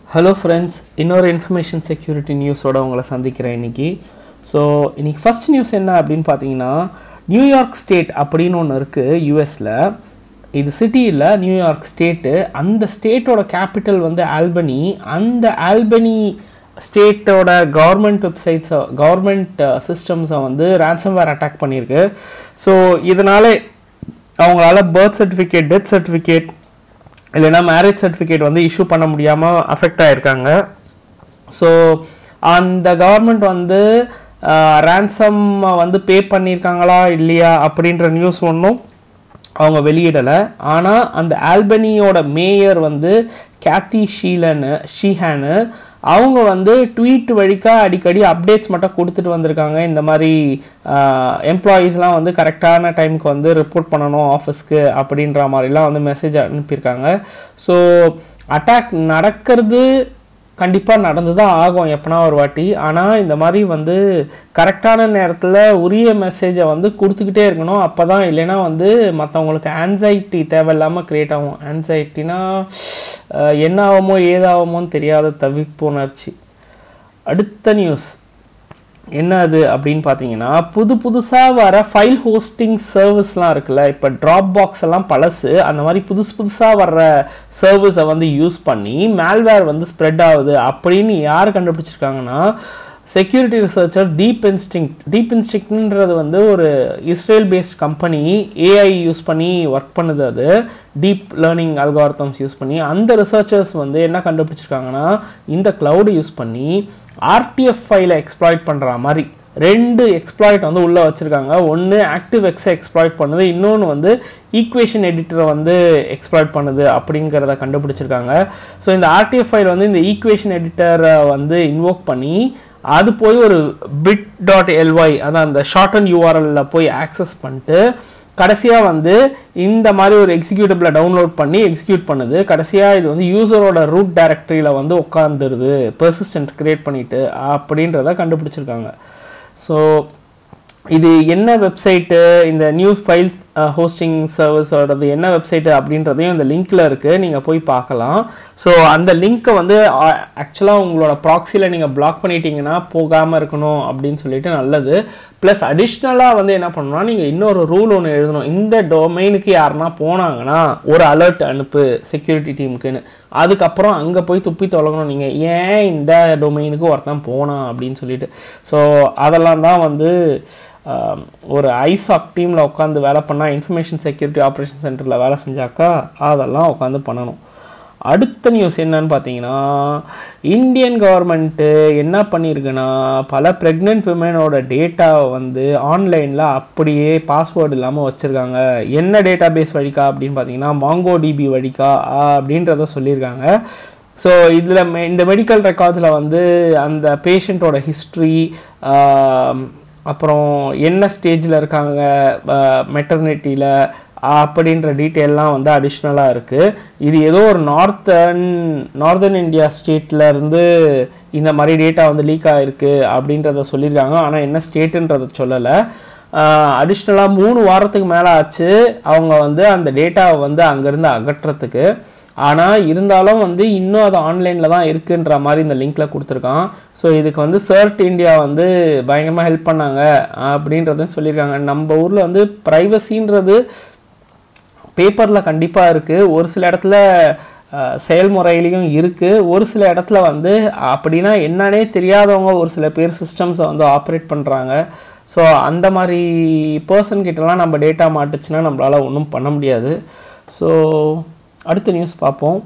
hello friends இன்னொரு information security நியூஸோட உங்களை சந்திக்கிறேன் இன்னைக்கு ஸோ இன்னைக்கு ஃபர்ஸ்ட் நியூஸ் என்ன அப்படின்னு பார்த்தீங்கன்னா நியூயார்க் ஸ்டேட் அப்படின்னு ஒன்று இருக்குது யூஎஸில் இது சிட்டி இல்லை நியூயார்க் ஸ்டேட்டு அந்த ஸ்டேட்டோட கேபிட்டல் வந்து ஆல்பனி அந்த ஆல்பனி ஸ்டேட்டோட கவர்மெண்ட் வெப்சைட்ஸை கவர்மெண்ட் சிஸ்டம்ஸை வந்து ransomware அட்டாக் பண்ணியிருக்கு ஸோ இதனால அவங்களால பர்த் சர்டிஃபிகேட் டெத் சர்டிஃபிகேட் இல்லைன்னா மேரேஜ் சர்டிஃபிகேட் வந்து இஷ்யூ பண்ண முடியாமல் அஃபெக்ட் ஆகிருக்காங்க ஸோ அந்த கவர்மெண்ட் வந்து ரேன்சம் வந்து பே பண்ணியிருக்காங்களா இல்லையா அப்படின்ற நியூஸ் ஒன்றும் அவங்க வெளியிடலை ஆனால் அந்த ஆல்பனியோட மேயர் வந்து கேத்தி ஷீலனு ஷீஹானு அவங்க வந்து ட்வீட் வழிக்கா அடிக்கடி அப்டேட்ஸ் மட்டும் கொடுத்துட்டு வந்திருக்காங்க இந்த மாதிரி எம்ப்ளாயீஸ்லாம் வந்து கரெக்டான டைமுக்கு வந்து ரிப்போர்ட் பண்ணணும் ஆஃபீஸ்க்கு அப்படின்ற மாதிரிலாம் வந்து மெசேஜ் அனுப்பியிருக்காங்க ஸோ அட்டாக் நடக்கிறது கண்டிப்பாக நடந்து தான் ஆகும் எப்பனா ஒரு வாட்டி ஆனால் இந்த மாதிரி வந்து கரெக்டான நேரத்தில் உரிய மெசேஜை வந்து கொடுத்துக்கிட்டே இருக்கணும் அப்போ தான் இல்லைன்னா வந்து மற்றவங்களுக்கு ஆன்சைட்டி தேவையில்லாமல் க்ரியேட் ஆகும் ஆன்சைட்டினா என்ன ஆகுமோ ஏதாகுமோன்னு தெரியாத தவிப்புணர்ச்சி அடுத்த நியூஸ் என்ன அது அப்படின்னு பார்த்தீங்கன்னா புது புதுசாக வர ஃபைல் ஹோஸ்டிங் சர்வீஸ்லாம் இருக்குல்ல இப்போ ட்ராப் பாக்ஸ் எல்லாம் பழசு அந்த மாதிரி புதுசு புதுசாக வர்ற சர்வீஸை வந்து யூஸ் பண்ணி மேல்வேர் வந்து ஸ்ப்ரெட் ஆகுது அப்படின்னு யார் கண்டுபிடிச்சிருக்காங்கன்னா security researcher deep instinct deep இன்ஸ்டிங்ன்றது வந்து ஒரு Israel based company AI use பண்ணி ஒர்க் பண்ணுது அது டீப் லேர்னிங் அல்காரத்தம்ஸ் யூஸ் பண்ணி அந்த ரிசர்ச்சர்ஸ் வந்து என்ன கண்டுபிடிச்சிருக்காங்கன்னா இந்த க்ளவுடு யூஸ் பண்ணி ஆர்டிஎஃப் ஃபைலை எக்ஸ்ப்ளாய்ட் பண்ணுற மாதிரி ரெண்டு எக்ஸ்ப்ளாய்ட் வந்து உள்ளே வச்சுருக்காங்க ஒன்று ஆக்டிவ் எக்ஸை எக்ஸ்ப்ளாய்ட் பண்ணுது இன்னொன்று வந்து ஈக்குவேஷன் எடிட்டரை வந்து எக்ஸ்ப்ளாய்ட் பண்ணுது அப்படிங்கிறத கண்டுபிடிச்சிருக்காங்க ஸோ இந்த ஆர்டிஎஃப் ஃபைல் வந்து இந்த ஈக்குவேஷன் எடிட்டரை வந்து இன்வோக் பண்ணி அது போய் ஒரு பிட் டாட் எல்ஒய் அதான் அந்த ஷார்ட் அண்ட் யூஆர்எல்ல போய் ஆக்சஸ் பண்ணிட்டு கடைசியாக வந்து இந்த மாதிரி ஒரு எக்ஸிக்யூட்டிவில் டவுன்லோட் பண்ணி எக்ஸிக்யூட் பண்ணுது கடைசியாக இது வந்து யூசரோட ரூட் டைரக்டரியில் வந்து உட்காந்துருது பெர்சிஸ்டன்ட் க்ரியேட் பண்ணிட்டு அப்படின்றத கண்டுபிடிச்சிருக்காங்க ஸோ இது என்ன வெப்சைட்டு இந்த நியூ ஃபைல்ஸ் ஹோஸ்டிங் சர்வீஸோடது என்ன வெப்சைட்டு அப்படின்றதையும் இந்த லிங்க்கில் இருக்குது நீங்கள் போய் பார்க்கலாம் ஸோ அந்த லிங்க்கை வந்து ஆக்சுவலாக உங்களோட ப்ராக்ஸியில் நீங்கள் பிளாக் பண்ணிட்டீங்கன்னா போகாமல் இருக்கணும் அப்படின்னு சொல்லிட்டு நல்லது ப்ளஸ் அடிஷ்னலாக வந்து என்ன பண்ணணும்னா நீங்கள் இன்னொரு ரூல் ஒன்று எழுதணும் இந்த டொமைனுக்கு யாருன்னா போனாங்கன்னா ஒரு அலர்ட் அனுப்பு செக்யூரிட்டி டீமுக்குன்னு அதுக்கப்புறம் அங்கே போய் துப்பி தொலைக்கணும் நீங்கள் ஏன் இந்த டொமைனுக்கு ஒருத்தன் போனான் அப்படின்னு சொல்லிட்டு ஸோ அதெல்லாம் தான் வந்து ஒரு ஐசாக் டீமில் உட்காந்து வேலை பண்ணால் இன்ஃபர்மேஷன் செக்யூரிட்டி ஆப்ரேஷன் சென்டரில் வேலை செஞ்சாக்கா அதெல்லாம் உட்காந்து பண்ணணும் அடுத்த நியூஸ் என்னன்னு பார்த்தீங்கன்னா இந்தியன் கவர்மெண்ட்டு என்ன பண்ணியிருக்குன்னா பல ப்ரெக்னென்ட் விமனோட டேட்டாவை வந்து ஆன்லைனில் அப்படியே பாஸ்வேர்டு இல்லாமல் வச்சுருக்காங்க என்ன டேட்டா பேஸ் வழிக்கா அப்படின்னு பார்த்தீங்கன்னா மாங்கோ டிபி வழிக்கா அப்படின்றத சொல்லியிருக்காங்க ஸோ இதில் மெ இந்த மெடிக்கல் ரெக்கார்ட்ஸில் வந்து அந்த பேஷண்ட்டோட ஹிஸ்ட்ரி அப்புறம் என்ன ஸ்டேஜில் இருக்காங்க மெட்டர்னிட்டியில் அப்படின்ற டீட்டெயிலாம் வந்து அடிஷ்னலாக இருக்குது இது ஏதோ ஒரு நார்த்தன் நார்தர்ன் இந்தியா ஸ்டேட்லேருந்து இந்த மாதிரி டேட்டா வந்து லீக் ஆகிருக்கு அப்படின்றத சொல்லியிருக்காங்க ஆனால் என்ன ஸ்டேட்டுன்றத சொல்லலை அடிஷ்னலாக மூணு வாரத்துக்கு மேலே ஆச்சு அவங்க வந்து அந்த டேட்டாவை வந்து அங்கேருந்து அகற்றுறதுக்கு ஆனால் இருந்தாலும் வந்து இன்னும் அது ஆன்லைனில் தான் இருக்குன்ற மாதிரி இந்த லிங்க்கில் கொடுத்துருக்கான் ஸோ இதுக்கு வந்து சர்ட் இந்தியா வந்து பயங்கரமாக ஹெல்ப் பண்ணாங்க அப்படின்றதும் சொல்லியிருக்காங்க நம்ம ஊரில் வந்து ப்ரைவசின்றது பேப்பரில் கண்டிப்பாக இருக்குது ஒரு சில இடத்துல செயல்முறையிலையும் இருக்குது ஒரு சில இடத்துல வந்து அப்படின்னா என்னன்னே தெரியாதவங்க ஒரு சில பேர் சிஸ்டம்ஸை வந்து ஆப்ரேட் பண்ணுறாங்க ஸோ அந்த மாதிரி பர்சன் கிட்டலாம் நம்ம டேட்டா மாட்டுச்சுன்னா நம்மளால் ஒன்றும் பண்ண முடியாது ஸோ அடுத்த நியூஸ் பார்ப்போம்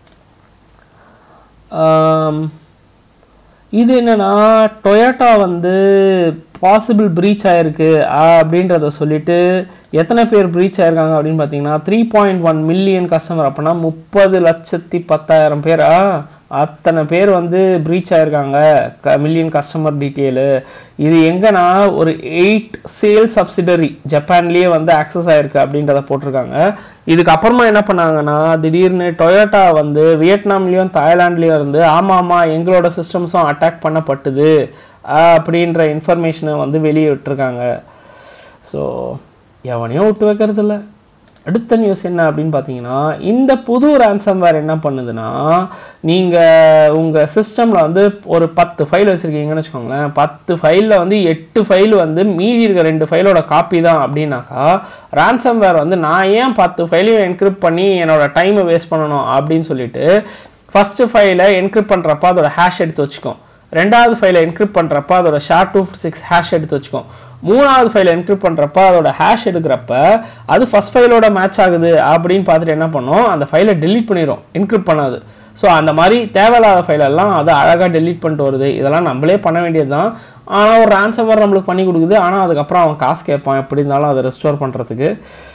இது என்னென்னா டொயோட்டா வந்து பாசிபிள் ப்ரீச் ஆகிருக்கு அப்படின்றத சொல்லிட்டு எத்தனை பேர் ப்ரீச் ஆயிருக்காங்க அப்படின்னு பார்த்தீங்கன்னா three point one million customer அப்படின்னா முப்பது லட்சத்தி பத்தாயிரம் பேரா அத்தனை பேர் வந்து ப்ரீச் ஆயிருக்காங்க க மில்லியன் கஸ்டமர் டீட்டெயிலு இது எங்கன்னா ஒரு எயிட் சேல் சப்சிடரி ஜப்பான்லேயே வந்து ஆக்சஸ் ஆயிருக்கு அப்படின்றத போட்டிருக்காங்க இதுக்கப்புறமா என்ன பண்ணாங்கன்னா திடீர்னு டொயோட்டா வந்து வியட்நாம்லேயும் தாய்லாண்ட்லேயும் இருந்து ஆமாம் ஆமாம் எங்களோட சிஸ்டம்ஸும் அட்டாக் பண்ணப்பட்டுது அப்படின்ற இன்ஃபர்மேஷனை வந்து வெளியே விட்டுருக்காங்க ஸோ எவனையும் விட்டு வைக்கிறதில்ல அடுத்த நியூஸ் என்ன அப்படின்னு பார்த்தீங்கன்னா இந்த புது ransomware என்ன பண்ணுதுன்னா நீங்கள் உங்கள் சிஸ்டமில் வந்து ஒரு பத்து ஃபைல் வச்சுருக்கீங்கன்னு வச்சுக்கோங்களேன் பத்து ஃபைலில் வந்து எட்டு ஃபைல் வந்து மீதி இருக்க ரெண்டு ஃபைலோட காப்பி தான் அப்படின்னாக்கா ransomware வந்து நான் ஏன் பத்து ஃபைலையும் என்கிரிப்ட் பண்ணி என்னோட டைமை வேஸ்ட் பண்ணணும் அப்படின்னு சொல்லிட்டு ஃபஸ்ட்டு ஃபைலை என்கிரிப்ட் பண்ணுறப்ப அதோட ஹேஷ் எடுத்து வச்சுக்கும் ரெண்டாவது ஃபைலை என்கிரிப்ட் பண்ணுறப்ப அதோட ஷார்ட் டூ சிக்ஸ் ஹேஷ் எடுத்து வச்சுக்கும் மூணாவது ஃபைலை என்கிரிப்ட் பண்ணுறப்ப அதோட ஹேஷ் எடுக்கிறப்ப அது ஃபஸ்ட் ஃபைலோட மேட்ச் ஆகுது அப்படின்னு பார்த்துட்டு என்ன பண்ணோம் அந்த ஃபைலை delete பண்ணிடும் என்கிரிப்ட் பண்ணாது ஸோ அந்த மாதிரி தேவையில்லாத ஃபைலெல்லாம் அது அழகாக delete பண்ணிட்டு வருது இதெல்லாம் நம்மளே பண்ண வேண்டியது தான் ஆனால் ஒரு ransomware நம்மளுக்கு பண்ணி கொடுக்குது ஆனால் அதுக்கப்புறம் அவன் காசு கேட்பான் எப்படி இருந்தாலும் அதை ரெஸ்டோர் பண்ணுறதுக்கு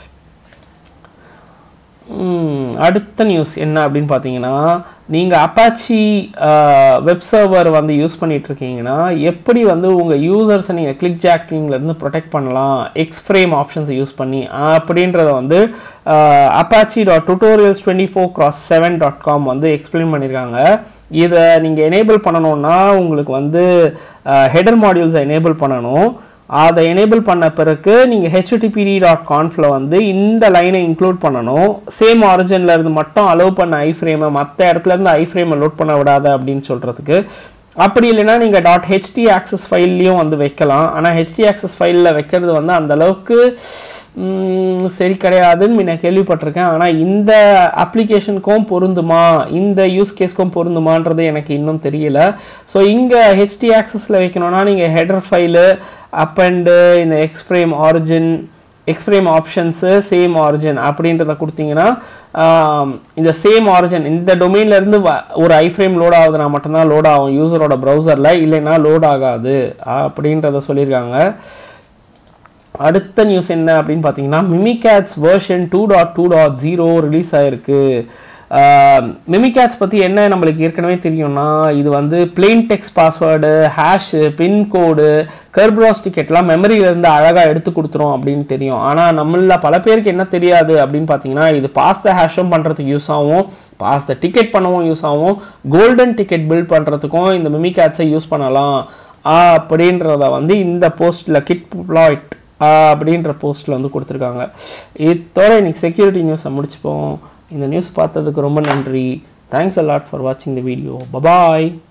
ம், அடுத்த நியூஸ் என்ன அப்படின்னு பார்த்தீங்கன்னா நீங்கள் அப்பாச்சி வெப் சர்வர் வந்து யூஸ் பண்ணிட்டு இருக்கீங்கன்னா எப்படி வந்து உங்கள் யூசர்ஸை நீங்கள் கிளிக் ஜாக்கிங்லேருந்து ப்ரொடெக்ட் பண்ணலாம் எக்ஸ் ஃப்ரேம் ஆப்ஷன்ஸை யூஸ் பண்ணி அப்படின்றத வந்து Apache dot tutorials twenty four cross seven dot com வந்து எக்ஸ்பிளைன் பண்ணியிருக்காங்க இதை நீங்கள் எனேபிள் பண்ணணும்னா உங்களுக்கு வந்து ஹெடர் மாடியூல்ஸை எனேபிள் பண்ணணும் அதை எனேபிள் பண்ண பிறகு நீங்கள் ஹெச்டிபிடி டாட் கான்ஃபில் வந்து இந்த லைனை இன்க்ளூட் பண்ணணும் சேம் ஆரிஜினில் இருந்து மட்டும் அலோவ் பண்ண ஐ ஃப்ரேமை மற்ற இடத்துல இருந்து ஐ ஃப்ரேமை லோட் பண்ண விடாத அப்படின்னு சொல்கிறதுக்கு அப்படி இல்லைன்னா நீங்கள் டாட் ஹெச்டி ஆக்சஸ் ஃபைல்லையும் வந்து வைக்கலாம் ஆனால் ஹெச்டி ஆக்சஸ் ஃபைலில் வைக்கிறது வந்து அந்த அளவுக்கு ம், சரி கிடையாதுன்னு நான் கேள்விப்பட்டிருக்கேன் ஆனால் இந்த அப்ளிகேஷனுக்கும் பொருந்துமா இந்த யூஸ் கேஸ்க்கும் பொருந்துமான்றது எனக்கு இன்னும் தெரியல ஸோ இங்கே ஹெச்டி ஆக்சஸில் வைக்கணும்னா நீங்கள் ஹெடர் ஃபைலு அப் அண்டு இந்த X frame origin X frame options same origin அப்படின்றத கொடுத்தீங்கன்னா ஆம், இந்த சேம் ஆரிஜின் இந்த டொமைன்லேருந்து ஒரு ஐஃப்ரேம் லோட் ஆகுதுன்னா மட்டும்தான் லோட் ஆகும் யூசரோட ப்ரௌசரில் இல்லைன்னா லோட் ஆகாது அப்படின்றத சொல்லியிருக்காங்க அடுத்த நியூஸ் என்ன அப்படின்னு பார்த்தீங்கன்னா Mimikatz version two dot two dot zero release ஆயிருக்கு மிமிகேட்ஸ் பற்றி என்ன நம்மளுக்கு ஏற்கனவே தெரியும்னா இது வந்து plain text password hash pincode Kerberos டிக்கெட்லாம் மெமரியிலேருந்து அழகாக எடுத்து கொடுத்துரும் அப்படின்னு தெரியும் ஆனால் நம்மள பல பேருக்கு என்ன தெரியாது அப்படின்னு பார்த்தீங்கன்னா இது பாஸ் த ஹேஷும் பண்ணுறதுக்கு யூஸ் ஆகும் பாஸ் த டிக்கெட் பண்ணவும் யூஸ் ஆகும் கோல்டன் டிக்கெட் பில்ட் பண்ணுறதுக்கும் இந்த மிமிகேட்ஸை யூஸ் பண்ணலாம் அப்படின்றத வந்து இந்த போஸ்ட்டில் கிட் ப்ளாய்ட் அப்படின்ற போஸ்ட்டில் வந்து கொடுத்துருக்காங்க இதோட இன்னைக்கு செக்யூரிட்டி நியூஸை முடிச்சுப்போம் இந்த நியூஸ் பார்த்ததுக்கு ரொம்ப நன்றி தேங்க்ஸ் அலாட் ஃபார் வாட்சிங் த வீடியோ பபாய்